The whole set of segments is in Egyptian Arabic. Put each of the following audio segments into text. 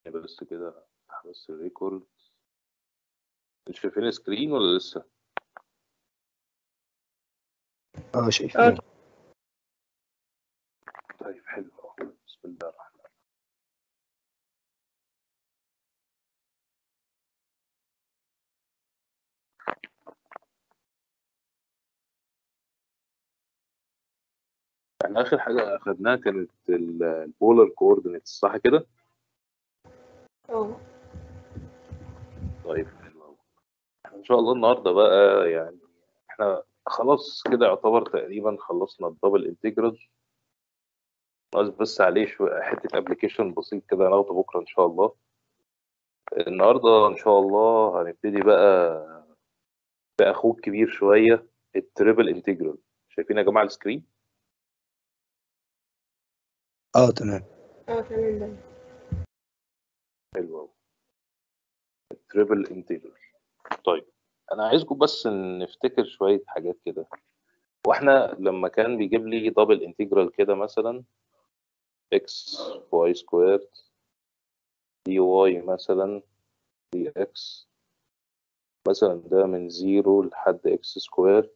بس كده افتح بس الريكورد انتوا شايفين السكرين ولا لسه؟ اه اه شايفين طيب حلو أوي. بسم الله الرحمن الرحيم يعني آخر حاجة أخدناها كانت البولار كوردينيتس صح كده؟ اه طيب حلو أوي. إن شاء الله النهاردة بقى يعني إحنا خلاص كده يعتبر تقريبا خلصنا الدبل انتجرال ناقص بس عليه شوية حتة ابلكيشن بسيط كده هناخده بكرة إن شاء الله النهاردة إن شاء الله هنبتدي بقى بأخوك كبير شوية التريبل انتجرال شايفين يا جماعة السكرين؟ اه تمام اه تمام ده حلو أوي التريبل انتجرال طيب أنا عايزكم بس نفتكر شوية حاجات كده واحنا لما كان بيجيب لي دبل انتجرال كده مثلا x y سكويرد دي واي مثلا دي x مثلا ده من زيرو لحد x سكويرد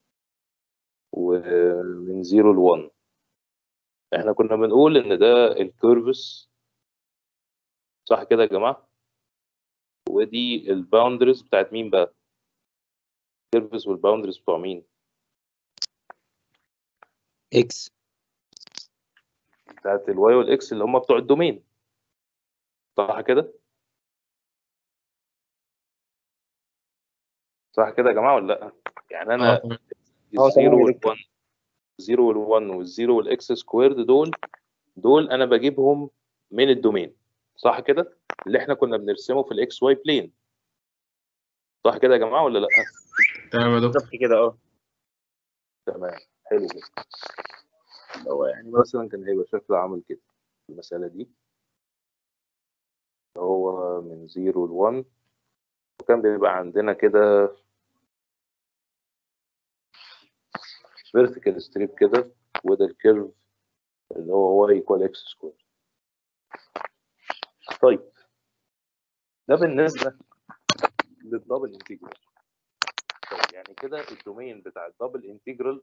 ومن زيرو لون احنا كنا بنقول ان ده الكيرفس صح كده يا جماعة ودي الباوندرز بتاعت مين بقى الكيرفس والباوندرز بتوع مين اكس بتاعت الواي والاكس اللي هم بتوع الدومين صح كده صح كده يا جماعه ولا لا يعني انا اه تمام اه الزيرو تمام يا والوان الزيرو والوان والزيرو والاكس سكويرد دول دول انا بجيبهم من الدومين صح كده اللي احنا كنا بنرسمه في الاكس واي بلين صح كده يا جماعه ولا لا تمام يا دكتور بالظبط كده اه تمام حلو جدا هو يعني مثلا كان هيبقى شكله عامل كده المساله دي هو من زيرو لون وكان بيبقى عندنا كده فيرتيكال ستريب كده وده الكيرف اللي هو واي ايكوال اكس سكوير طيب ده بالنسبه للدبل انتجرال طيب يعني كده الدومين بتاع الدبل انتجرال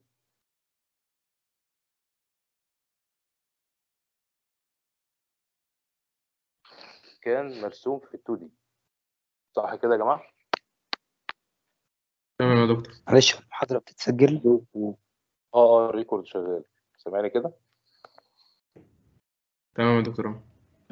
كان مرسوم في ال 2 دي صح كده يا جماعه؟ تمام يا دكتور معلش المحاضرة بتتسجل اه اه الريكورد شغال سامعني كده؟ تمام يا دكتور أهو.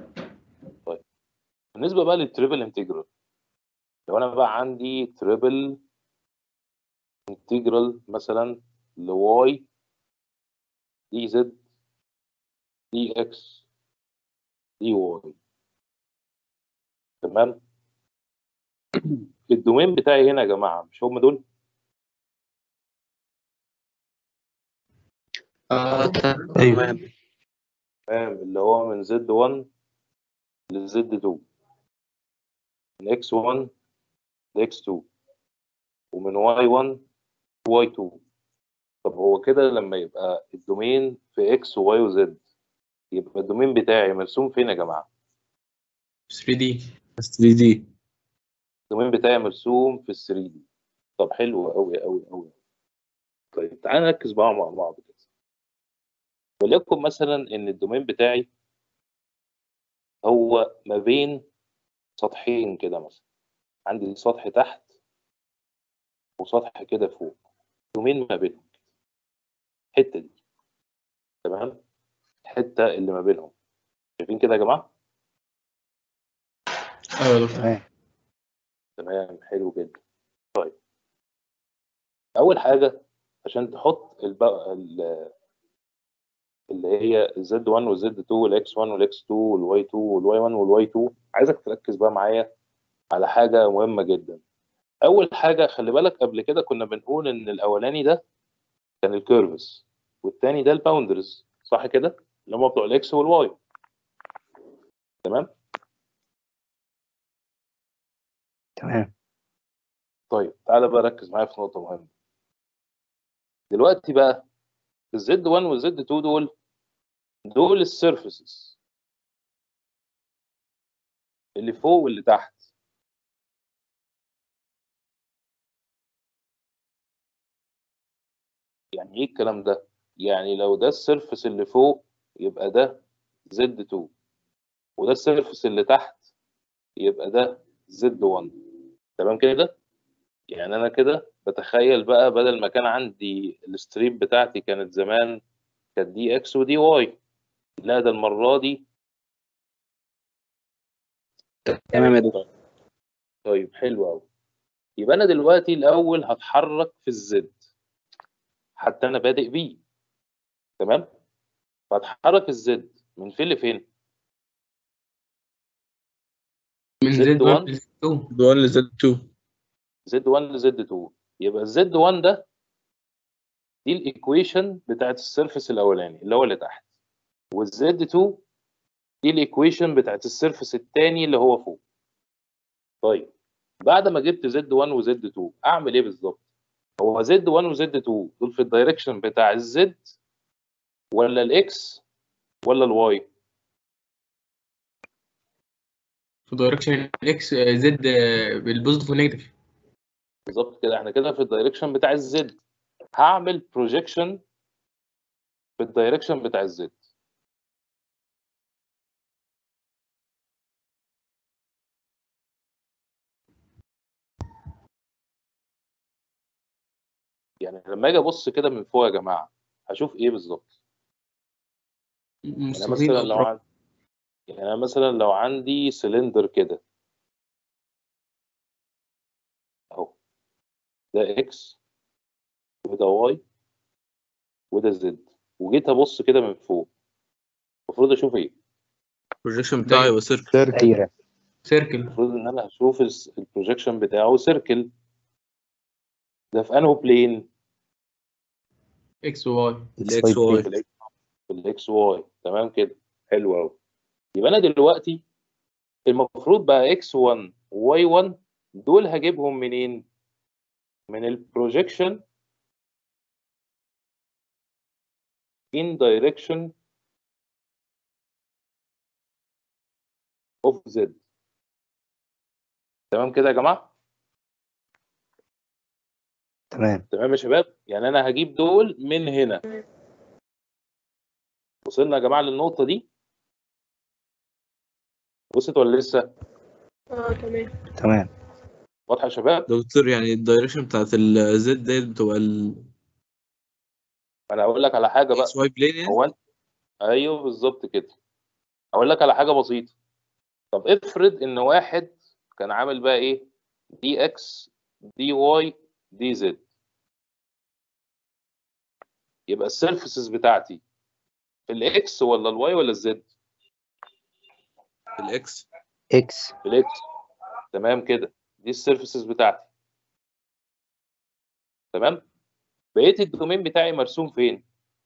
بالنسبه بقى للتريبل انتجرال لو انا بقى عندي تريبل انتجرال مثلا لواي دي زد دي اكس دي واي تمام الدومين بتاعي هنا يا جماعه مش هم دول اه ايوه تمام اللي هو من زد 1 لزد 2 من اكس 1 لاكس 2 ومن واي 1 واي 2 طب هو كده لما يبقى الدومين في اكس وواي وزد يبقى الدومين بتاعي مرسوم فين يا جماعه 3 دي 3 دي الدومين بتاعي مرسوم في ال 3 دي طب حلو قوي قوي قوي طيب تعالى نركز بقى مع بعض كده وليكن مثلا ان الدومين بتاعي هو ما بين سطحين كده مثلا عندي سطح تحت وسطح كده فوق دومين ما بينهم الحته دي تمام الحته اللي ما بينهم شايفين كده يا جماعه ايوه يا دكتور تمام تمام حلو جدا طيب اول حاجه عشان تحط الب... ال- اللي هي الزد 1 والزد 2 والاكس 1 والاكس 2 والواي 2 والواي 1 والواي 2 عايزك تركز بقى معايا على حاجه مهمه جدا اول حاجه خلي بالك قبل كده كنا بنقول ان الاولاني ده كان الكيرفز والتاني ده الباوندرز صح كده اللي هم بتوع الاكس والواي تمام تمام طيب تعالى بقى ركز معايا في نقطه مهمه دلوقتي بقى الزد 1 والزد 2 دول دول السيرفيسز اللي فوق واللي تحت يعني ايه الكلام ده يعني لو ده السيرفس اللي فوق يبقى ده زد 2 وده السيرفس اللي تحت يبقى ده زد 1 تمام كده يعني انا كده بتخيل بقى بدل ما كان عندي الستريب بتاعتي كانت زمان كانت دي اكس ودي واي لا ده المره دي تمام يا دكتور طيب حلو قوي يبقى انا دلوقتي الاول هتحرك في الزد حتى انا بادئ بيه تمام فهتحرك الزد من فين لفين من زد زد 1 1 لزد 2 زد 1 لزد 2 زد 1 لزد 2 يبقى الزد 1 ده دي الايكويشن بتاعت السيرفس الاولاني اللي هو اللي تحت والزد 2 دي الايكويشن بتاعت السيرفس الثاني اللي هو فوق طيب بعد ما جبت زد 1 وزد 2 اعمل ايه بالظبط هو زد 1 وزد 2 دول في الدايركشن بتاع الزد ولا الاكس ولا الواي في دايركشن الاكس زد بالبوزيتيف والنيجاتيف بالظبط كده احنا كده في الدايركشن بتاع الزد هعمل بروجيكشن في الدايركشن بتاع الزد يعني لما اجي ابص كده من فوق يا جماعه هشوف ايه بالظبط يعني مستطيل مثلا أو لو مربع. عن... يعني أنا مثلا لو عندي سلندر كده اهو ده اكس وده واي وده زد وجيت ابص كده من فوق المفروض اشوف ايه البروجيكشن بتاعه يبقى سيركل دايرة سيركل المفروض ان انا هشوف الس- البروجيكشن بتاعه سيركل ده في انه بلين اكس وواي الاكس واي في الاكس في الاكس واي تمام كده حلو قوي يبقى انا دلوقتي المفروض بقى اكس 1 وواي 1 دول هجيبهم منين من البروجيكشن in direction of z تمام كده يا جماعه تمام تمام يا شباب يعني انا هجيب دول من هنا وصلنا يا جماعه للنقطه دي وصلت ولا لسه اه تمام تمام واضحه يا شباب دكتور يعني الدايركشن بتاعت الزد ديت بتبقى الاكس انا هقول لك على حاجه بقى واي بلين يعني هو انت ايوه بالظبط كده اقول لك على حاجه بسيطه طب افرض ان واحد كان عامل بقى ايه دي اكس دي واي دي زد يبقى السيرفيسز بتاعتي في الاكس ولا الواي ولا الزد الاكس اكس في الاكس تمام كده دي السيرفيسز بتاعتي تمام بقيه الدومين بتاعي مرسوم فين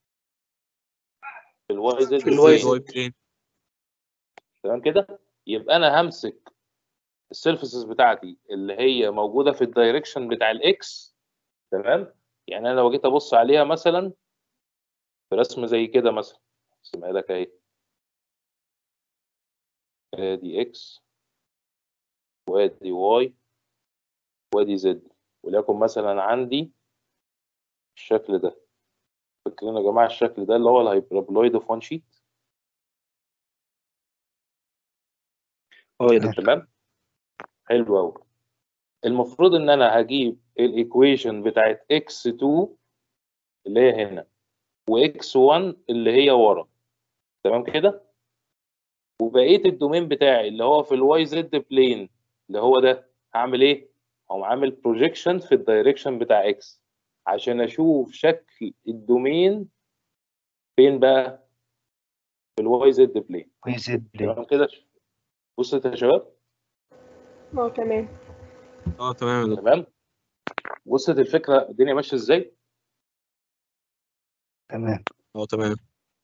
في الواي زد في الواي واي بلين تمام كده يبقى انا همسك السيرفيسز بتاعتي اللي هي موجوده في الدايركشن بتاع الاكس تمام يعني انا لو جيت ابص عليها مثلا في رسم زي كده مثلا ارسمها لك اهي ادي اكس وادي واي وادي زد وليكن مثلا عندي الشكل ده فاكرين يا جماعه الشكل ده اللي هو الهايبربلويد اوف وان شيت اه يا دكتور تمام حلو قوي المفروض ان انا هجيب الايكويشن بتاعت x2 اللي هي هنا وx1 اللي هي ورا تمام كده وبقيه الدومين بتاعي اللي هو في الواي زد بلين اللي هو ده هعمل ايه هقوم عامل بروجيكشن في الدايركشن بتاع x عشان اشوف شكل الدومين فين بقى في الواي زد بلين واي زد بلاي تمام كده بصوا يا شباب اه تمام اه تمام يا دكتور تمام وصلت الفكره الدنيا ماشيه ازاي تمام اه تمام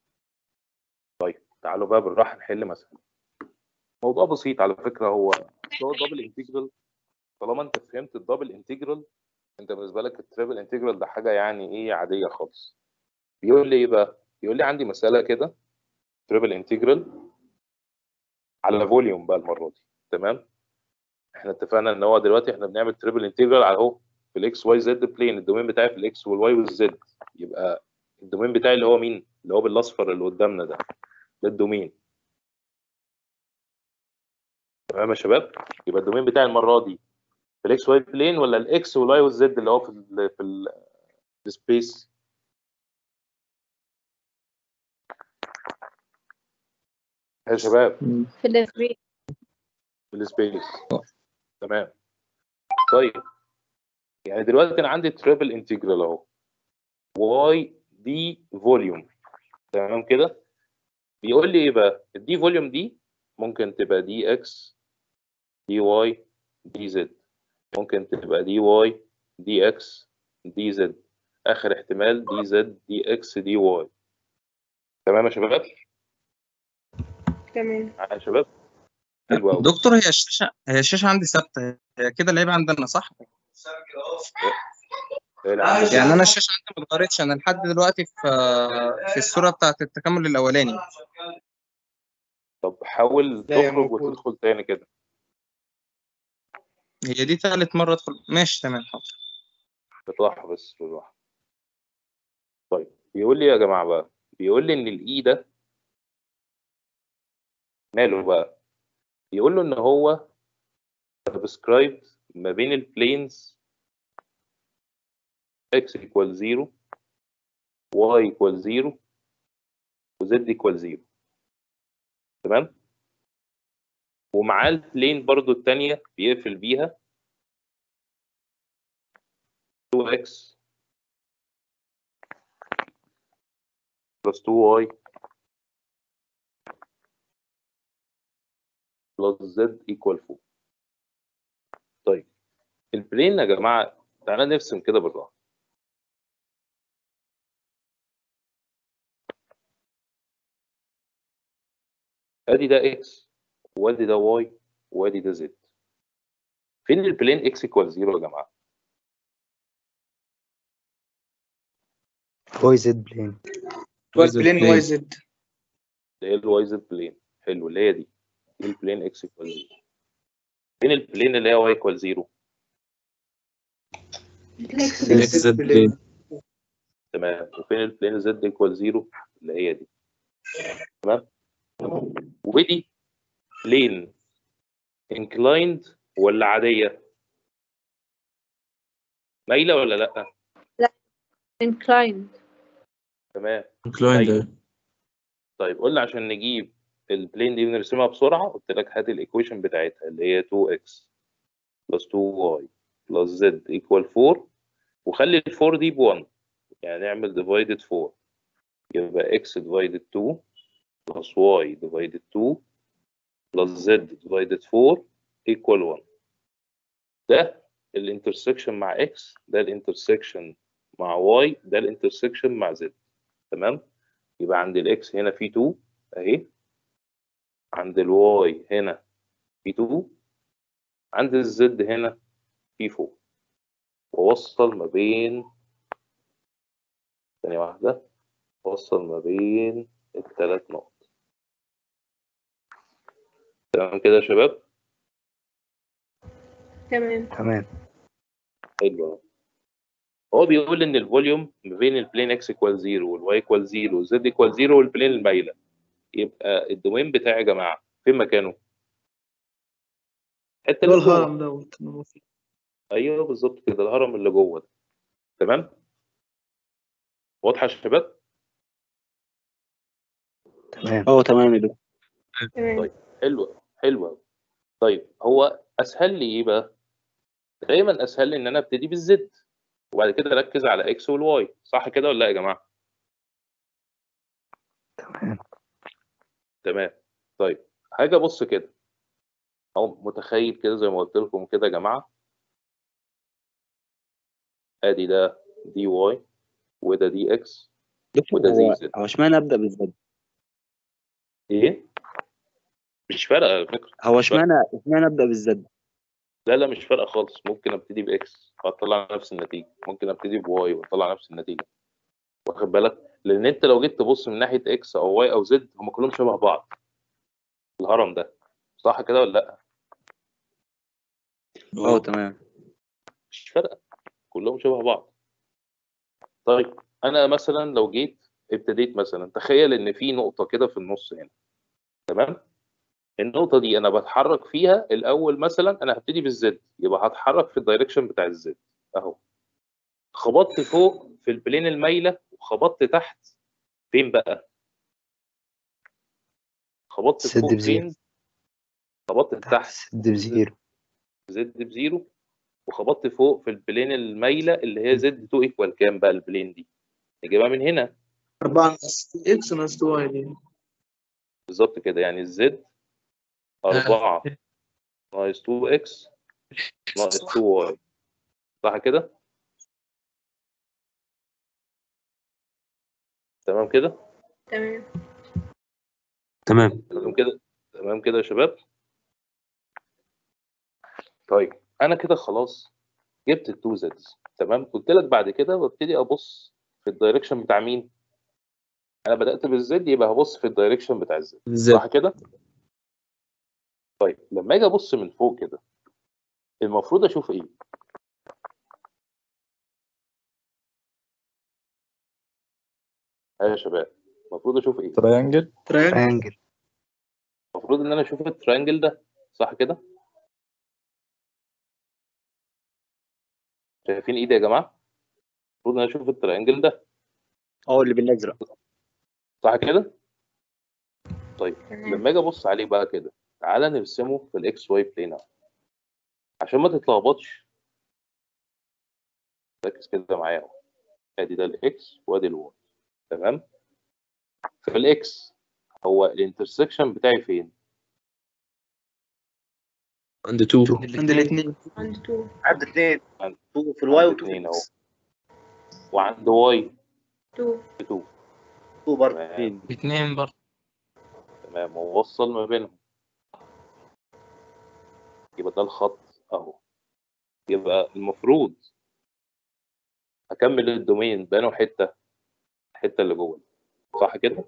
تعالوا بقى بالراحه نحل مسألة موضوع بسيط على فكره هو هو الدبل انتجرال طالما انت فهمت الدبل انتجرال انت بالنسبه لك التريبل انتجرال ده حاجه يعني ايه عاديه خالص بيقول لي ايه بقى بيقول لي عندي مساله كده تريبل انتجرال على فوليوم بقى المره دي تمام احنا اتفقنا ان هو دلوقتي احنا بنعمل تريبل انتجرال على اهو في الاكس واي زد بلين الدومين بتاعي في الاكس والواي والزد يبقى الدومين بتاعي اللي هو مين اللي هو بالاصفر اللي قدامنا ده ده الدومين تمام يا شباب يبقى الدومين بتاعي المره دي في الاكس واي بلين ولا الاكس والواي والزد اللي هو في ال في ال السبيس يا شباب في الفري في السبيس تمام طيب يعني دلوقتي انا عندي تريبل انتجرال اهو واي دي فوليوم تمام كده بيقول لي ايه بقى الدي فوليوم دي ممكن تبقى دي اكس دي واي دي زد ممكن تبقى دي واي دي اكس دي زد اخر احتمال دي زد دي اكس دي واي تمام يا شباب تمام معايا يا شباب حلو قوي دكتور هي الشاشه هي الشاشه عندي ثابته هي كده العيب عندنا صح؟ يعني انا الشاشه عندي ما اتغيرتش انا لحد دلوقتي في في الصوره بتاعت التكامل الاولاني طب حاول لا يا تخرج موجود. وتدخل تاني كده هي دي ثالث مره ادخل ماشي تمام حاضر بالراحة بس بالراحة طيب بيقول لي يا جماعة بقى بيقول لي إن الإي ده ماله بقى بيقول له إن هو subscribed ما بين البلينز x equal 0 y equal 0 و z equal 0 تمام ومعاه البلين برضو التانية بيقفل بيها 2x plus 2y plus z equal 4 طيب البلين يا جماعة تعالى نرسم كده بالراحة ادي ده x وادي ده y وادي ده z فين البلين x equal 0 يا جماعة واي زد بلين واي بلين واي زد اللي هي الواي زد بلين حلو اللي هي دي دي البلين اكس ايكوال 0 فين البلين اللي هي واي ايكوال 0 اكس زد بلين تمام وفين البلين زد ايكوال 0 اللي هي دي تمام ودي بلين انكلايند ولا عاديه مايله ولا لا inclined تمام انكلايند أيوة. طيب قلنا عشان نجيب البلين دي بنرسمها بسرعه قلت لك هات الايكويشن بتاعتها اللي هي 2x plus 2y plus z equal 4 وخلي ال 4 دي ب 1 يعني نعمل divided 4 يبقى x divided 2 plus y divided 2 plus z divided 4 equal 1 ده الانترسكشن مع x ده الانترسكشن مع y ده الانترسكشن مع z تمام يبقى عند الاكس هنا في 2 اهي عند الواي هنا في 2 عند الزد هنا في 4 ووصل ما بين ثانية واحدة وصل ما بين الثلاث نقط تمام كده يا شباب تمام تمام حلو أوي. هو بيقول ان الفوليوم ما بين البلين اكس ايكوال 0 والواي ايكوال 0 والزد ايكوال 0 والبلين المايله يبقى الدومين بتاعي يا جماعه فين مكانه؟ الحته اللي هو اللي جوه. الهرم دوت اللي هو فيه. ايوه بالظبط كده الهرم اللي جوه ده تمام واضحه يا شباب تمام اه تمام يا دكتور تمام طيب. حلو حلو أوي. طيب هو اسهل لي ايه بقى دايما اسهل لي ان انا ابتدي بالزد وبعد كده اركز على اكس والواي صح كده ولا لا يا جماعه تمام تمام طيب حاجه بص كده او متخيل كده زي ما قلت لكم كده يا جماعه ادي ده دي واي وده دي اكس دكتور وده زي هو زد. هو اشمعنى ابدا بالزد؟ ايه مش فارقه على فكره هو اشمعنى اشمعنى ابدا بالزد؟ لا لا مش فارقه خالص ممكن ابتدي باكس واطلع نفس النتيجه ممكن ابتدي بواي واطلع نفس النتيجه واخد بالك لان انت لو جيت تبص من ناحيه اكس او واي او زد هم كلهم شبه بعض الهرم ده صح كده ولا لا اه تمام مش فارقه كلهم شبه بعض طيب انا مثلا لو جيت ابتديت مثلا تخيل ان في نقطه كده في النص هنا تمام النقطه دي انا بتحرك فيها الاول مثلا انا هبتدي بالزد يبقى هتحرك في الدايركشن بتاع الزد اهو خبطت فوق في البلين المايله وخبطت تحت فين بقى خبطت سد فوق بزيرو. فين خبطت تحت سد بزيرو زد بزيرو وخبطت فوق في البلين المايله اللي هي زد 2 ايكوال كام بقى البلين دي نجيبها من هنا 4 ناقص اكس ناقص 2 واي دي بالظبط كده يعني الزد 4 ناقص 2 اكس ناقص 2 واي صح كده تمام كده تمام تمام تمام كده تمام كده يا شباب طيب انا كده خلاص جبت التو زدز تمام قلت لك بعد كده ببتدي ابص في الدايركشن بتاع مين انا بدات بالزد يبقى هبص في الدايركشن بتاع الزد زد صح كده طيب لما اجي ابص من فوق كده المفروض اشوف ايه ها يا شباب المفروض اشوف ايه تريانجل تريانجل تريانجل المفروض ان انا اشوف التريانجل ده صح كده شايفين ايدي يا جماعه المفروض ان انا اشوف التريانجل ده اه اللي بالازرق صح كده طيب تمام لما اجي ابص عليه بقى كده تعالى نرسمه في الاكس واي بلين اهو عشان ما تتلخبطش ركز كده معايا اهو ادي ده الاكس وادي الواي تمام في الاكس هو الانترسكشن بتاعي فين عند 2 عند الاثنين عند 2 عند اثنين عند- في الواي عند وتو اتنين اهو وعند واي 2 2 تو برضه تمام اثنين برضه تمام ووصل ما بينهم يبقى ده الخط اهو يبقى المفروض اكمل الدومين بانه حته الحته اللي جوه صح كده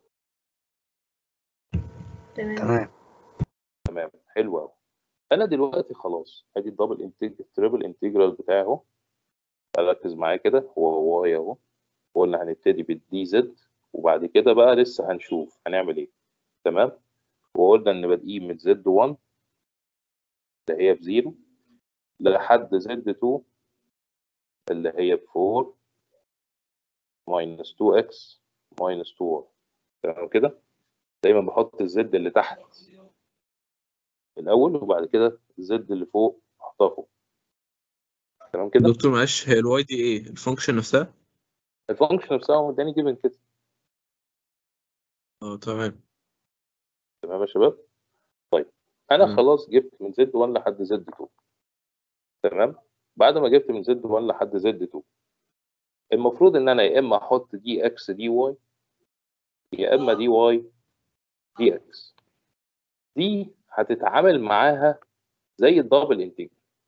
تمام تمام تمام حلو قوي انا دلوقتي خلاص ادي الدبل انتج التريبل انتجرال بتاعي اهو ركز معايا كده هو واي اهو قلنا هنبتدي بالدي زد وبعد كده بقى لسه هنشوف هنعمل ايه تمام وقلنا ان بادئين من زد 1 اللي هي بزيرو لحد زد 2 اللي هي ب 4 ماينس 2 اكس ماينس 2 واي تمام كده دايما بحط الزد اللي تحت الاول وبعد كده الزد اللي فوق احطها فوق تمام كده دكتور معلش هي الواي دي ايه الفانكشن نفسها الفانكشن نفسها هو اداني جيفن كده اه تمام تمام يا شباب طيب انا مم. خلاص جبت من زد 1 لحد زد 2 تمام بعد ما جبت من زد 1 لحد زد 2 المفروض ان انا يا اما احط دي اكس دي واي يا اما دي واي دي اكس دي هتتعامل معاها زي الدبل انتجرال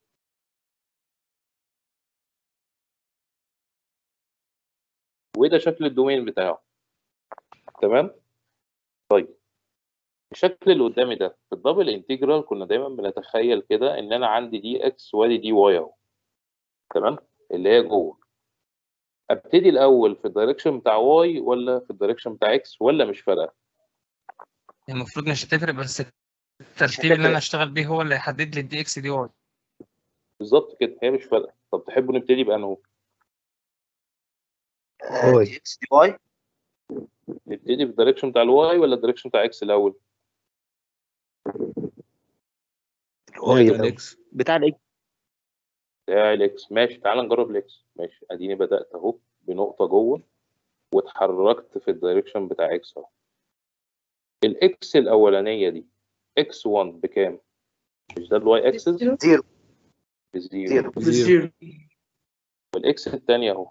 وده شكل الدومين بتاعه تمام طيب الشكل اللي قدامي ده في الدبل انتجرال كنا دايما بنتخيل كده ان انا عندي دي اكس وادي دي واي اهو تمام اللي هي جوه ابتدي الاول في الدايركشن بتاع واي ولا في الدايركشن بتاع اكس ولا مش فارقه المفروض مش هتفرق بس الترتيب اللي انا اشتغل بيه هو اللي هيحدد لي الدي اكس دي واي بالظبط كده هي مش فارقه طب تحبوا نبتدي بانه واي اكس دي واي نبتدي في الدايركشن بتاع الواي ولا الدايركشن بتاع اكس الاول الواي بتاع الأول. الاكس بتاع الاكس بتاع الاكس ماشي تعال نجرب الاكس ماشي اديني بدات اهو بنقطه جوه واتحركت في الدايركشن بتاع اكس اهو الاكس الاولانيه دي اكس 1 بكام مش ده الواي اكسس زيرو زيرو بزيرو زيرو بالزيرو والاكس الثانيه اهو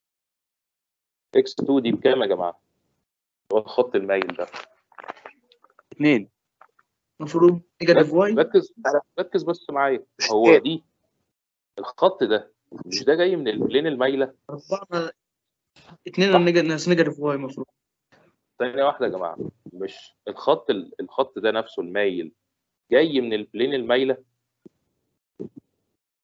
اكس 2 دي بكام يا جماعه هو الخط المايل ده اثنين المفروض نيجاتيف واي ركز ركز بس معايا هو دي الخط ده مش ده جاي من البلين المايله أربعة اثنين ناقص نيجاتيف واي المفروض ثانيه واحده يا جماعه مش الخط ال- الخط ده نفسه المايل جاي من البلين المايله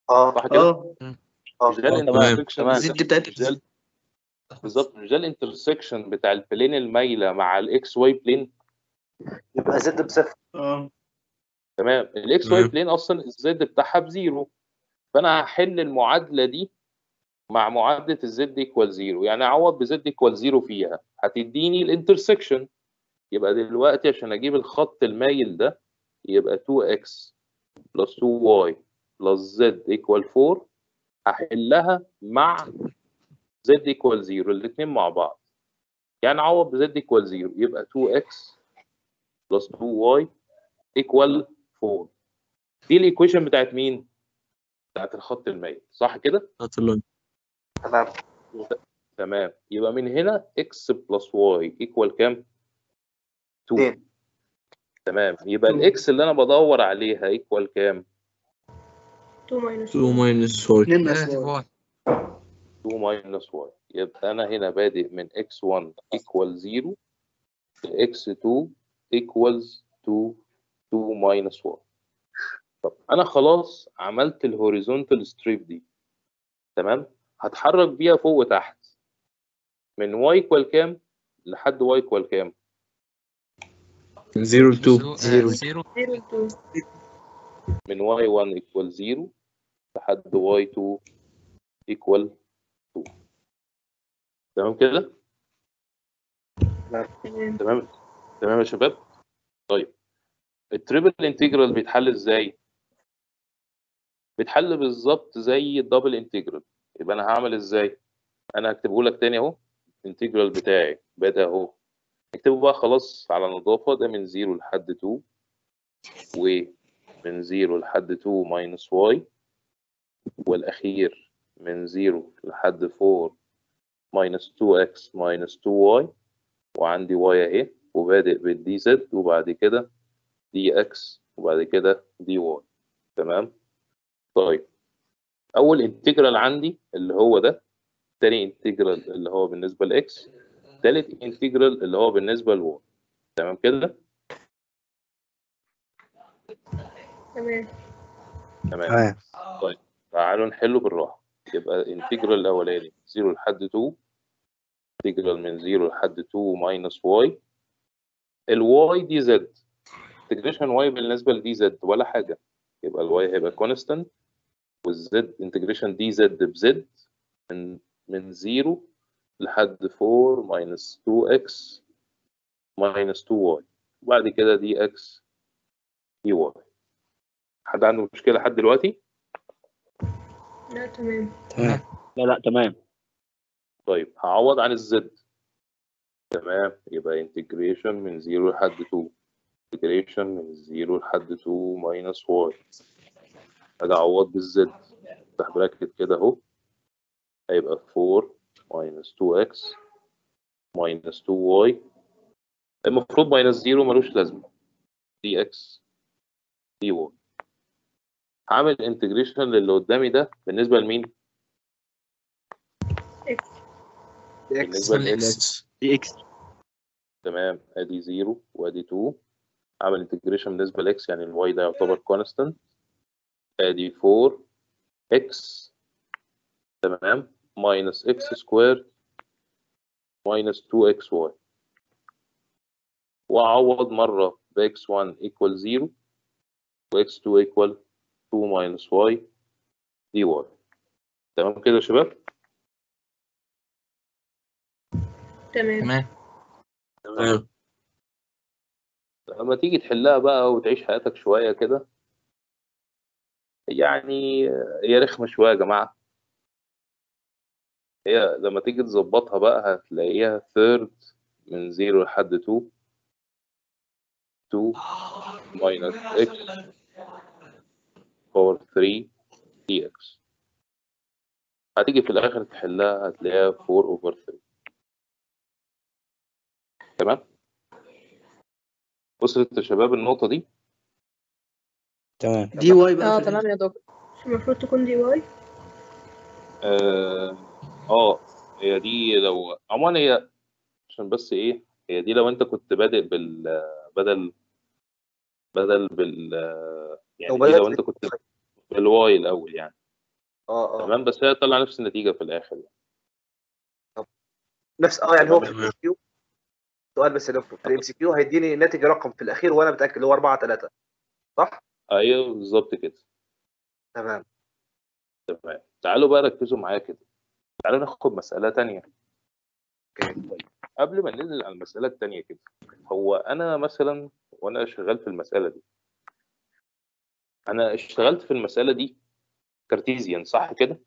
اه صح كده؟ اه اه مش ده تمام، الانترسكشن تمام. الزد بتاعتها مش ده بالظبط مش ده الانترسكشن بتاع البلين المايله مع الاكس واي بلين يبقى زد بصفر اه تمام الاكس واي تمام. بلين اصلا الزد بتاعها بزيرو فانا هحل المعادله دي مع معادله الزد ايكوال زيرو يعني اعوض بزد ايكوال زيرو فيها هتديني الانترسكشن يبقى دلوقتي عشان اجيب الخط المايل ده يبقى 2x بلس 2y بلس z equal 4 هحلها مع z equal 0 الاثنين مع بعض يعني اعوض ب z equal 0 يبقى 2x بلس 2y equal 4 دي الايكويشن بتاعت مين؟ بتاعت الخط المايل صح كده؟ بتاعت اللاين تمام تمام يبقى من هنا x بلس y equal كام؟ 2 اتنين. تمام يبقى 2. الاكس اللي انا بدور عليها ايكوال كام؟ 2 minus 2 ماينس 4 2 ناقص واحد 2 minus y يبقى انا هنا بادئ من x1 equal 0 ل x2 equals 2 2 minus y طب انا خلاص عملت الهوريزونتال ستريب دي تمام هتحرك بيها فوق وتحت من y equal كام لحد y equal كام 0 2 زيرو. 0 2 من y1 equal 0 لحد y2 equal 2 تمام كده تمام تمام تمام يا شباب طيب التريبل انتجرال بيتحل ازاي بيتحل بالظبط زي الدبل انتجرال يبقى انا هعمل ازاي انا هكتبه لك تاني اهو الانتجرال بتاعي بدا اهو اكتبه بقى خلاص على نظافه ده من 0 لحد 2 ومن 0 لحد 2 ماينس واي والاخير من 0 لحد 4 ماينس 2x ماينس 2y وعندي y اهي وبادئ بالدي زد وبعد كده دي اكس وبعد كده دي واي تمام طيب اول انتجرال عندي اللي هو ده تاني انتجرال اللي هو بالنسبه لاكس تالت انتجرال اللي هو بالنسبه لواي تمام كده تمام تمام تمام تعالوا نحله بالراحه يبقى الانتجرال الاولاني 0 لحد 2 انتجرال من 0 لحد 2 ماينس واي الواي دي زد انتجريشن واي بالنسبه لدي زد ولا حاجه يبقى الواي هيبقى كونستانت والزد انتجريشن دي زد بزد من من 0 لحد 4 ماينس 2 اكس ماينس 2 واي وبعد كده دي اكس دي واي حد عنده مشكله لحد دلوقتي لا تمام تمام لا لا تمام طيب هعوض عن الزد تمام يبقى انتجريشن من 0 لحد 2 انتجريشن من 0 لحد 2 ماينس واي اجي اعوض بالزد افتح براكت كده اهو هيبقى 4 ماينس 2x ماينس 2y المفروض ماينس 0 ملوش لازمه دي اكس دي واي هعمل انتجريشن للي قدامي ده بالنسبه لمين؟ اكس بالنسبه لاكس اكس دي اكس تمام ادي 0 وادي 2 عمل انتجريشن بالنسبه لاكس يعني الواي ده يعتبر كونستانت ادي 4 اكس تمام ماينس اكس سكوير ماينس 2 اكس واي واعوض مره ب x1 equal 0 و x2 equal 2 minus y دي y تمام كده يا شباب تمام تمام تمام لما تيجي تحلها بقى وتعيش حياتك شوية كده يعني هي رخمة شوية يا جماعة هي لما تيجي تظبطها بقى هتلاقيها third من 0 لحد 2 2 minus x power 3 dx هتيجي في الآخر تحلها هتلاقيها 4 over 3 تمام وصلت يا شباب النقطة دي تمام دي واي بقى اه في تمام يا دكتور مش المفروض تكون دي واي اه آه، هي دي لو عموما هي عشان بس ايه هي دي لو انت كنت بادئ بال بدل بدل بال يعني لو دي لو بدأت انت كنت بالواي الاول يعني اه اه تمام بس هي طلع نفس النتيجه في الاخر نفس اه يعني هو في تمام. الام كيو سؤال بس يا دكتور في الام سي كيو هيديني ناتج رقم في الاخير وانا متاكد اللي هو 4 3 صح؟ ايوه بالظبط كده تمام تمام تعالوا بقى ركزوا معايا كده تعالوا ناخد مساله تانية اوكي قبل ما ننزل على المساله التانية كده هو انا مثلا وانا شغال في المساله دي انا اشتغلت في المساله دي كارتيزيان صح كده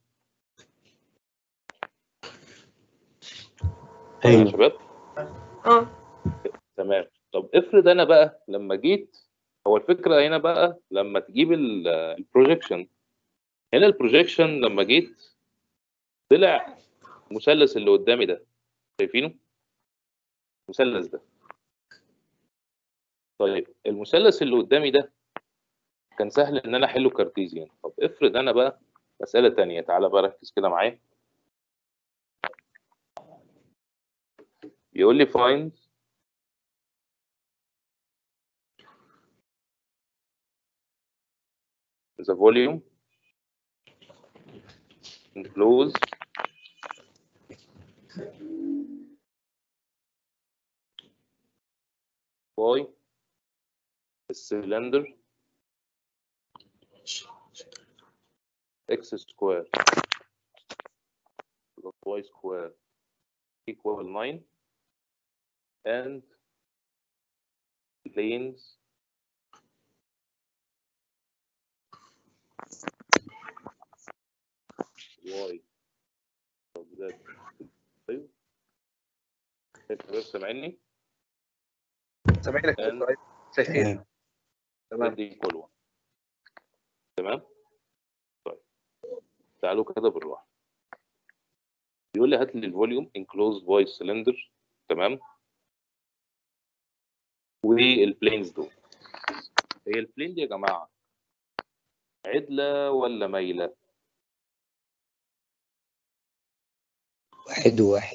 يا ايوه شباب اه تمام طب افرض انا بقى لما جيت هو الفكره هنا بقى لما تجيب ال- البروجيكشن هنا البروجيكشن لما جيت طلع مثلث اللي قدامي ده شايفينه المثلث ده طيب المثلث اللي قدامي ده كان سهل ان انا احله كارتيزيان طب افرض انا بقى مساله تانية تعالى بقى ركز كده معايا بيقول لي find the volume enclose by a cylinder x square plus y square equal 9 and planes y طب ده طيب شباب سامعني سامعينك يا And- دكتور أيوة. شايفين تمام تمام دي equal 1 تمام طيب تعالوا كده بالراحه بيقول لي هات لي الفوليوم انكلوز فويس سلندر تمام والبلينز دول هي البلين دي يا جماعه عدله ولا مايله واحد وواحد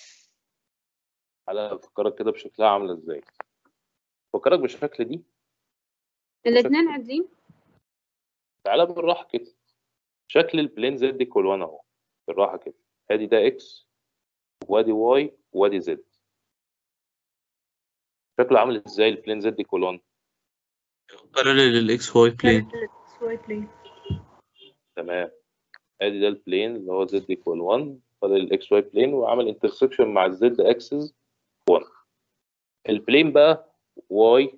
على افكرك كده بشكلها عامله ازاي فكرك بالشكل دي الاثنين عادلين تعالى بالراحه كده شكل البلين زد ايكوال 1 اهو بالراحه كده ادي ده اكس وادي واي وادي زد شكله عامل ازاي البلين زد ايكوال 1 parallel للاكس واي بلين سواي بلين تمام ادي ده البلين اللي هو زد ايكوال 1 فاضل الاكس واي بلين وعمل انترسكشن مع الزد اكسس 1 البلين بقى واي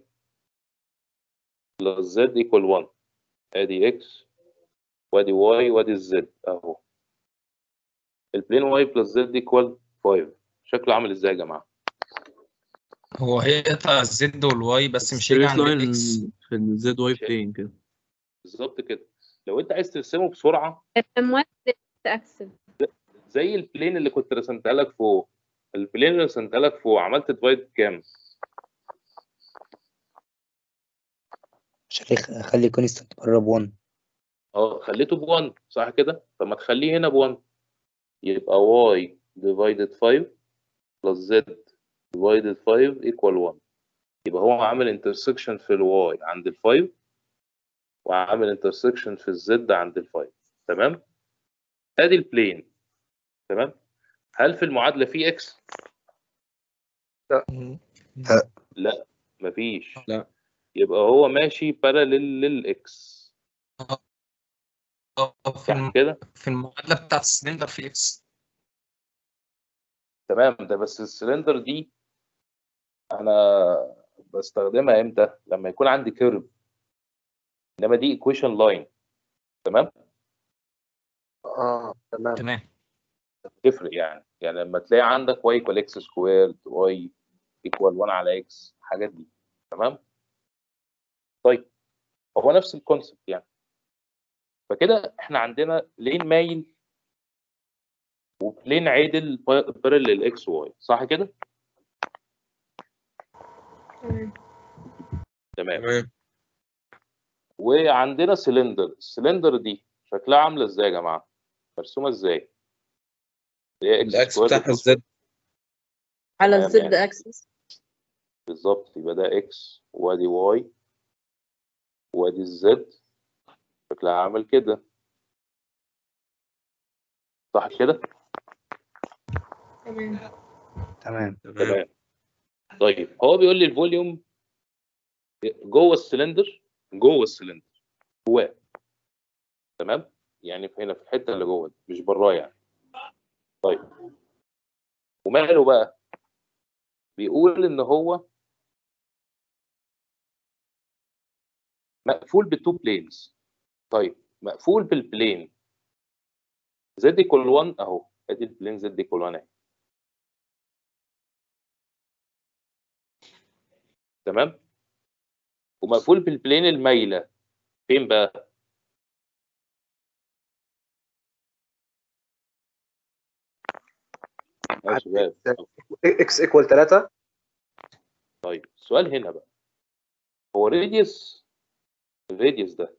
بلس زد ايكوال 1 ادي اكس وادي واي وادي الزد اهو البلين واي بلس زد ايكوال 5 شكله عامل ازاي يا جماعه هو هيقطع الزد والواي بس مش هيجي straight عند line الاكس في الزد واي بلين كده بالظبط كده لو انت عايز ترسمه بسرعه الاموات اكسل زي البلين اللي كنت رسمتها لك فوق البلين اللي رسمتها لك فوق عملت ديفايد كام خلي خلي كونستنت بره ب 1 اه خليته ب 1 صح كده طب ما تخليه هنا ب 1 يبقى y divided 5 plus z divided 5 equal 1 يبقى هو عامل انترسكشن في الواي عند ال 5 وعامل انترسكشن في الزد عند ال 5 تمام ادي البلين تمام هل في المعادله في اكس لا مفيش لا. يبقى هو ماشي باراليل للاكس في صح الم- كده في المعادله بتاعت السلندر في اكس تمام ده بس السلندر دي انا بستخدمها امتى لما يكون عندي كيرف انما دي ايكويشن لاين تمام اه تمام تمام تفرق يعني يعني لما تلاقي عندك واي ايكوال اكس سكويرد واي ايكوال 1 على اكس الحاجات دي تمام طيب هو نفس الكونسبت يعني فكده احنا عندنا بلين مايل وبلين عادل بارل اكس واي صح كده تمام تمام وعندنا سلندر السلندر دي شكلها عامله ازاي يا جماعه مرسومه ازاي اللي هي اكس الاكس سكوير بتاعها الزد على تمام الزد يعني. اكسس بالظبط يبقى ده اكس وادي واي وادي الزد شكلها عامل كده صح كده تمام تمام تمام طيب هو بيقول لي الفوليوم جوه السلندر جوه السلندر جواه تمام يعني في هنا في الحته اللي جوه دي، مش براه يعني طيب وماله بقى بيقول ان هو مقفول بالتو بلينز طيب مقفول بالبلين زد ايكوال 1 اهو ادي البلين زد ايكوال 1 اهي تمام ومقفول بالبلين المايله فين بقى يا شباب اكس ايكوال 3 طيب السؤال هنا بقى هو الراديوس الراديوس ده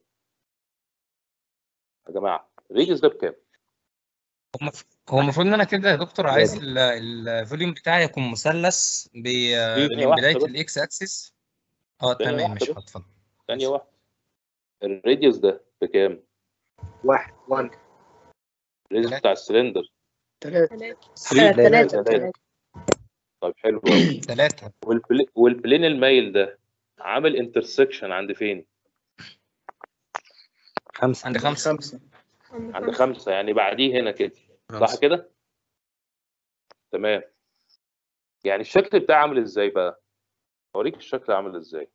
يا جماعه الراديوس ده بكام؟ هو مف- هو المفروض ان انا كده يا دكتور عايز ال- الفوليوم بتاعي يكون مثلث ب- ثانية من واحدة بدايه بس. الاكس اكسس اه ثانية تمام واحدة مش بس. هتفضل ثانيه واحده الراديوس ده بكام؟ واحد 1 الراديوس بتاع السلندر ثلاثة ثلاثة ثلاثة ثلاثة. طيب حلو قوي ثلاثة والبل... والبلين المايل ده عامل انترسكشن عند فين؟ خمسة عند خمسة خمسة عند خمسة يعني بعديه هنا كده صح خمسة. كده؟ تمام يعني الشكل بتاعه عامل ازاي بقى؟ اوريك الشكل عامل ازاي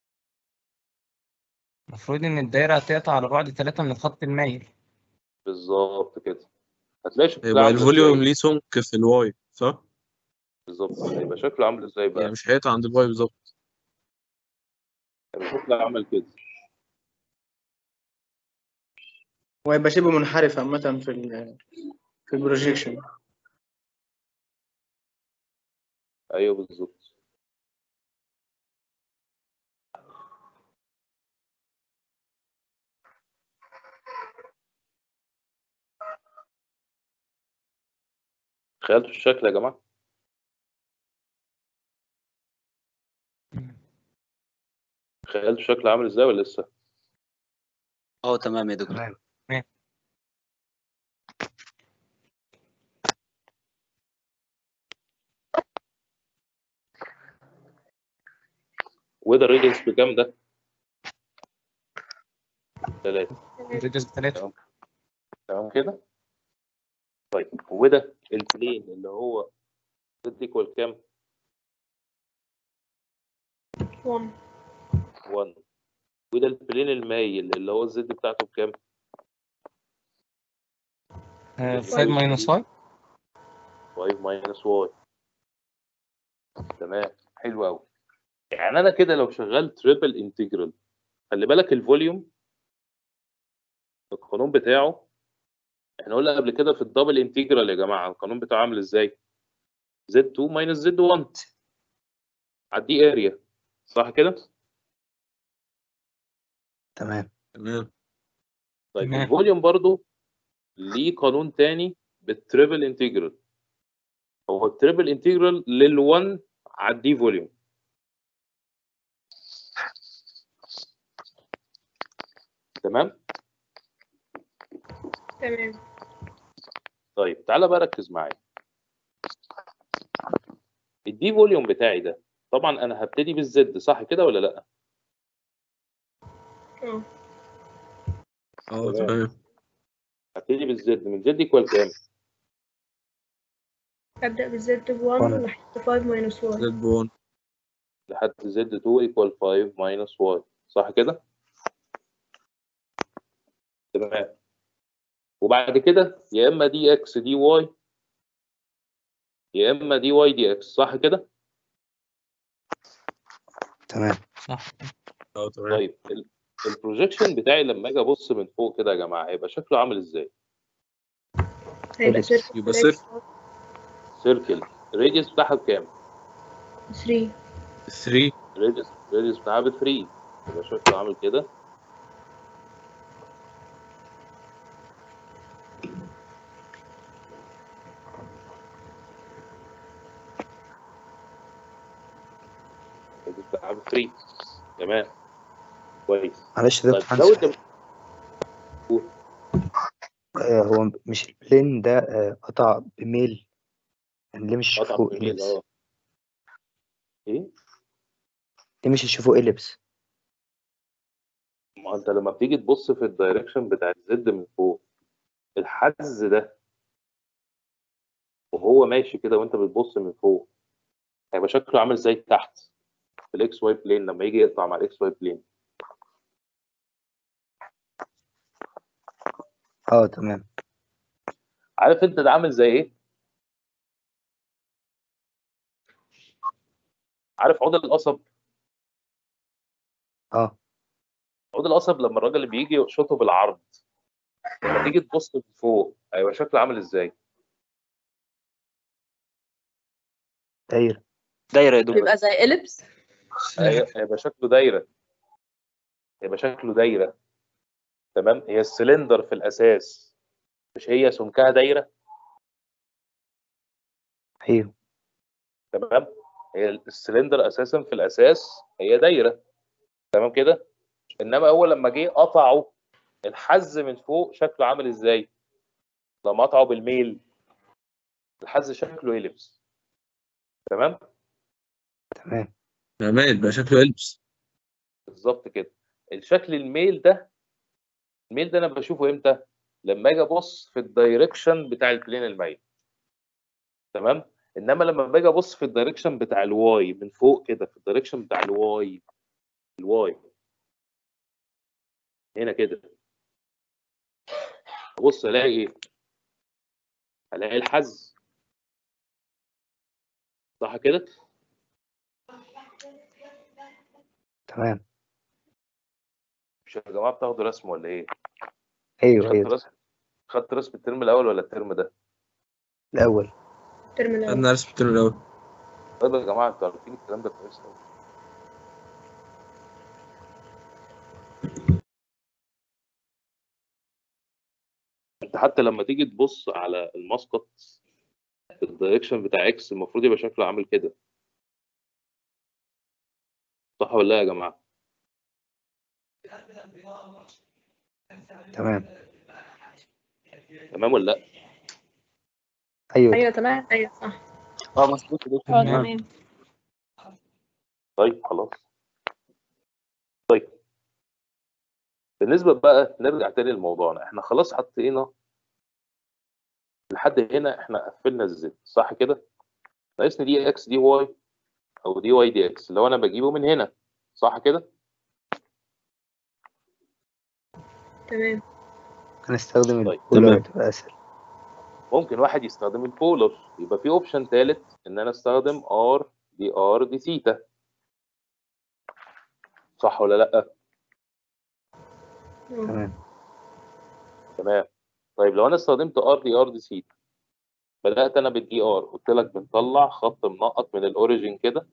المفروض ان الدايرة هتقطع على بعد ثلاثة من الخط المايل بالظبط كده هتلاقي شكله يبقى عامل الفوليوم ازاي ليه سمك في الواي صح؟ بالظبط هيبقى شكله عامل ازاي بقى؟ يعني مش هيقطع عند الواي بالظبط هيبقى شكله عامل كده وهيبقى شبه منحرف عامة في ال في البروجيكشن ايوه بالظبط تخيلتوا الشكل يا جماعه تخيلتوا الشكل عامل ازاي ولا لسه اه تمام يا دكتور تمام وده الريديوس بكام ده ثلاثة الريديوس بثلاثة تمام كده طيب وده البلين اللي هو زد ايكوال كام 1 1 وده البلين المايل اللي هو الزد بتاعته بكام 5 ماينس 5 5 ماينس واي تمام حلو قوي يعني انا كده لو شغال تريبل انتجرال خلي بالك الفوليوم القانون بتاعه احنا قلنا قبل كده في الدبل انتجرال يا جماعه القانون بتاعه عامل ازاي زد 2 ماينس زد 1 عدي اريا صح كده تمام تمام طيب تمام. الفوليوم برضو ليه قانون تاني بالتريبل انتجرال هو التريبل انتجرال لل1 عديه فوليوم تمام تمام طيب تعالى بقى ركز معايا الدي فوليوم بتاعي ده طبعا انا هبتدي بالزد صح كده ولا لا اه اه تمام. تمام هبتدي بالزد من زد ايكوال كام أبدأ بالزد ب 1 One. لحد 5 minus 1 زد بون لحد زد 2 ايكوال 5 ماينس واي صح كده تمام وبعد كده يا اما دي اكس دي واي يا اما دي واي دي اكس صح كده تمام صح اه تمام طيب ال- البروجيكشن بتاعي لما اجي ابص من فوق كده يا جماعه هيبقى شكله عامل ازاي هيبقى Ellipse. سيركل يبقى صفر. سيركل الراديوس بتاعها بكام 3 3 الراديوس الراديوس بتاعها ب 3 يبقى شكله عامل كده الراديوس بتاعها ب 3 تمام كويس معلش يا طيب دكتور لو عندي انت سؤال. آه، هو مش البلين ده آه، قطع بميل يعني ليه مش قطع يشوفوا بالميل إليبس اه ايه ليه مش يشوفوا إليبس ما انت لما بتيجي تبص في الدايركشن بتاع الزد من فوق الحز ده وهو ماشي كده وانت بتبص من فوق هيبقى شكله عامل زي تحت في الاكس واي بلين لما يجي يقطع مع الاكس واي بلين اه تمام عارف انت ده عامل زي ايه؟ عارف عود القصب اه عود القصب لما الراجل اللي بيجي يقشطه بالعرض لما تيجي تبص من فوق هيبقى شكله عامل ازاي؟ دايرة دايرة يا دكتور بيبقى زي إليبس هي- هيبقى شكله دايره هيبقى شكله دايره تمام هي السلندر في الاساس مش هي سمكها دايره أيوه تمام هي السلندر اساسا في الاساس هي دايره تمام كده انما اول لما جه قطعه الحز من فوق شكله عامل ازاي لما قطعه بالميل الحز شكله يلبس تمام تمام تمام بقى شكله يلبس بالظبط كده الشكل الميل ده الميل ده انا بشوفه امتى لما اجي ابص في الدايركشن بتاع البلين الميل تمام انما لما باجي ابص في الدايركشن بتاع الواي من فوق كده في الدايركشن بتاع الواي الواي هنا كده ابص الاقي ايه الاقي الحز صح كده تمام مش يا جماعه بتاخدوا رسم ولا ايه أيوه خدت أيوه رسم خدت رسم الترم الاول ولا الترم ده الأول الترم الأول خدنا رسم الترم الأول طيب يا جماعه انتوا عارفين الكلام ده كويس قوي انت حتى لما تيجي تبص على المسقط الدايركشن بتاع اكس المفروض يبقى شكله عامل كده صح ولا لا يا جماعه تمام تمام ولا لا أيوه أيوة تمام أيوة صح اه مظبوط كده اه تمام طيب خلاص طيب بالنسبة بقى نرجع تاني لموضوعنا احنا خلاص حطينا لحد هنا احنا قفلنا الزد صح كده ناقصني دي اكس دي واي او دي واي دي اكس لو انا بجيبه من هنا صح كده تمام هنستخدم طيب، البولر تمام. تبقى أسهل ممكن واحد يستخدم البولر يبقى في اوبشن ثالث ان انا استخدم ار دي ار دي ثيتا صح ولا لا آه. تمام تمام طيب لو انا استخدمت ار دي ار دي ثيتا بدات انا بالدي ار قلت لك بنطلع خط منقط من الاوريجين كده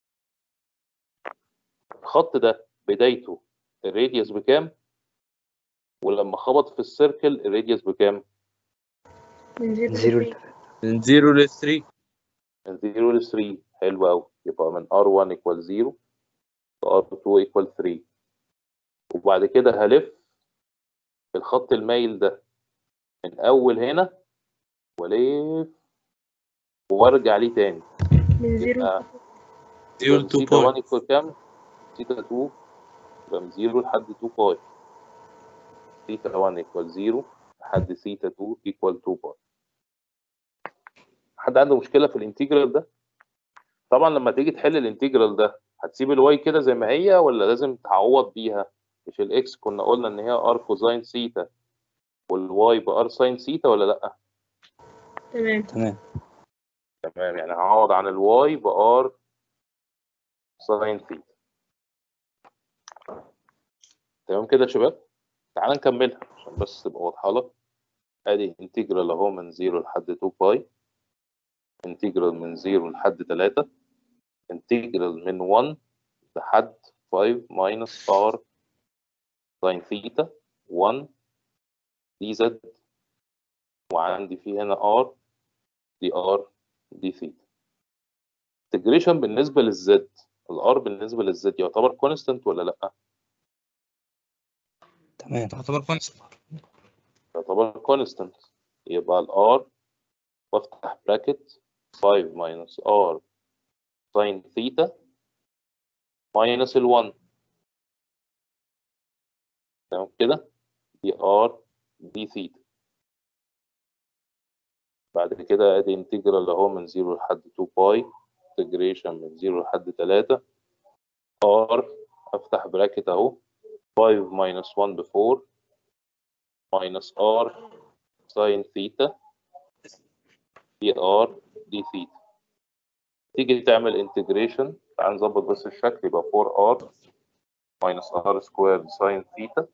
الخط ده بدايته الراديوس بكام ولما خبط في السيركل الراديوس بكام من زيرو زيرو لثري. من 0 ل 3 من 0 ل 3 حلو قوي يبقى من R1 equal 0 ل R2 equal 3 وبعد كده هلف في الخط المايل ده من اول هنا والف وارجع ليه تاني من زيرو يبقى 0 ل 2 ثيتا 1 بوينت equal كام؟ ثيتا 2 يبقى من 0 لحد 2 باي ثيتا 1 equal 0 لحد ثيتا 2 equal 2 باي حد عنده مشكلة في الانتجرال ده؟ طبعا لما تيجي تحل الانتجرال ده هتسيب الواي كده زي ما هي ولا لازم تعوض بيها؟ مش الاكس كنا قلنا ان هي ار كوزاين ثيتا والواي بار ساين ثيتا ولا لا؟ تمام تمام تمام يعني هعوض عن الواي بار ساين ثيتا تمام كده يا شباب تعال نكملها عشان بس تبقى واضحه لك ادي انتجرال اهو من 0 لحد 2 باي انتجرال من 0 لحد 3 انتجرال من 1 لحد 5 ماينس ار ساين ثيتا 1 دي زد وعندي في هنا ار دي ار دي ثيتا انتجريشن بالنسبه للزد الار بالنسبه للزد يعتبر كونستنت ولا لا تمام تعتبر كونست يعتبر تعتبر كونستانت يبقى الار وافتح براكت 5 minus r sin theta minus ال 1 تمام كده دي r دي ثيتا بعد كده ادي انتجرال اهو من 0 لحد 2 باي انتجريشن من 0 لحد 3 r افتح براكت اهو 5 minus 1 ب 4 minus r sin theta دي r دي ثيتا تيجي تعمل انتجريشن تعال نظبط بس الشكل يبقى 4r minus r squared sin theta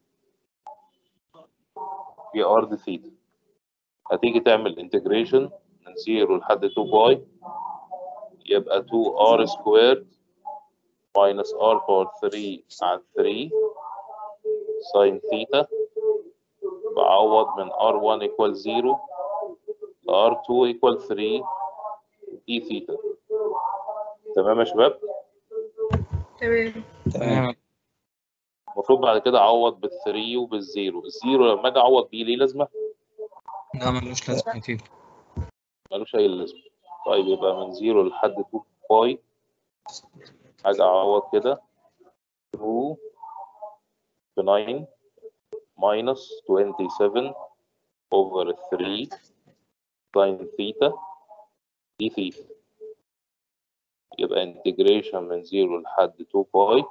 دي r دي ثيتا هتيجي تعمل انتجريشن من 0 لحد 2 باي يبقى 2r squared minus r power 3 على 3 sin theta بعوض من r1 equal 0 r2 equal 3 دي ثيتا تمام يا شباب تمام تمام المفروض بعد كده اعوض بال3 وبالزيرو الزيرو لما اجي اعوض بيه ليه لازمه لا ملوش لازمة كتير ملوش اي لازمه طيب يبقى من 0 لحد 2 باي اجي اعوض كده 2 ب 9 minus 27 over 3 sin theta دي ثيتا يبقى integration من 0 لحد 2 باي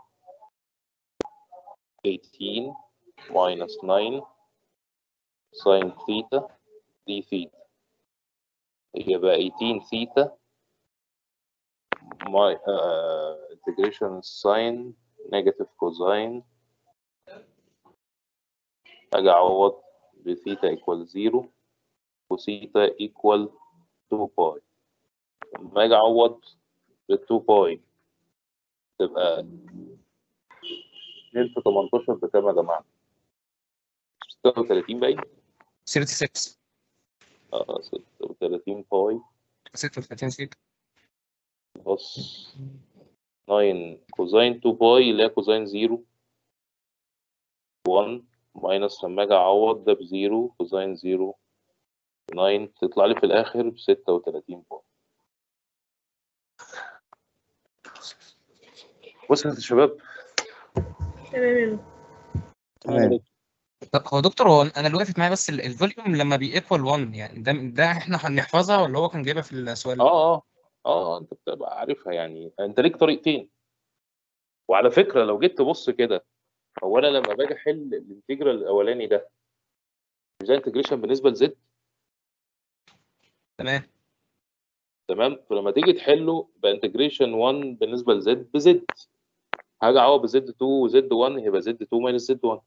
18 minus 9 sin theta دي ثيتا يبقى 18 ثيتا my uh, integration sin negative cosine اجي اعوض بثيتا ايكوال 0 وثيتا ايكوال 2 باي لما اجي اعوض بال 2 باي تبقى 2 في 18 بكام يا جماعه؟ 36 باين 36 اه 36 باي 36 سيت بلس 9 كوزين 2 باي اللي هي كوزين 0 1 ماينس لما اجي اعوض ده بزيرو كوزين 0 9 تطلع لي في الاخر ب 36 باي وصلت يا شباب تمام يا دكتور. تمام طب هو دكتور هو انا اللي وقفت معايا بس ال- الفوليوم لما بيكوال 1 يعني ده ده احنا هنحفظها ولا هو كان جايبها في السؤال؟ اه اه اه انت بتبقى عارفها يعني انت ليك طريقتين وعلى فكره لو جيت تبص كده هو انا لما باجي احل الانتجرال الاولاني ده مش ده انتجريشن بالنسبه لزد تمام تمام فلما تيجي تحله بانتجريشن 1 بالنسبه لزد بزد هاجي اعوض بزد 2 وزد 1 هيبقى زد 2 ماينس زد 1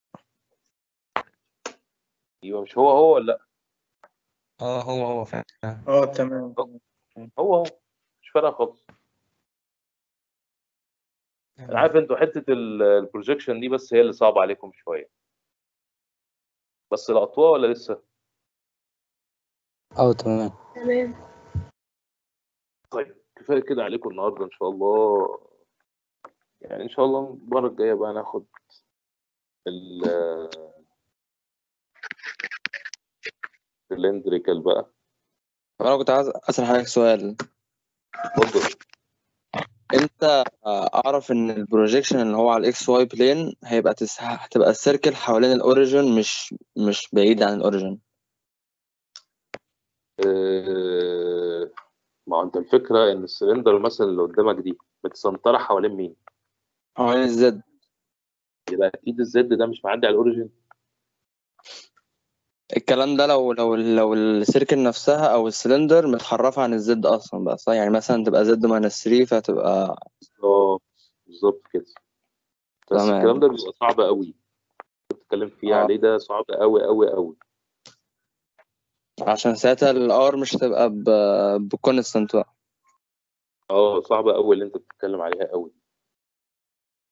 يبقى مش هو هو ولا لا اه هو هو فعلا اه تمام هو هو مش فارقه خالص انا عارف انتوا حته ال- البروجيكشن دي بس هي اللي صعبه عليكم شويه بس لقطوها ولا لسه اه تمام تمام طيب كفايه كده عليكم النهارده ان شاء الله يعني ان شاء الله المره الجايه بقى ناخد ال السلندريكال بقى انا كنت عايز اسال حضرتك سؤال اتفضل انت اعرف ان البروجيكشن اللي هو على الاكس واي بلين هيبقى تس... هتبقى السيركل حوالين الاوريجن مش مش بعيد عن الاوريجن آه، ما هو انت الفكره ان السلندر مثلا اللي قدامك دي متسنطره حوالين مين؟ حوالين الزد يبقى اكيد الزد ده مش معدي على الاوريجن الكلام ده لو لو لو السيركل نفسها او السلندر متحرفه عن الزد اصلا بقى صح يعني مثلا تبقى زد ماينس 3 فتبقى اه بالظبط كده بس تمام. الكلام ده بيبقى صعب قوي بتتكلم فيه آه. عليه ده صعب قوي قوي قوي عشان ساعتها الار مش هتبقى ب... بكونستنت بقى اه صعب قوي اللي انت بتتكلم عليها قوي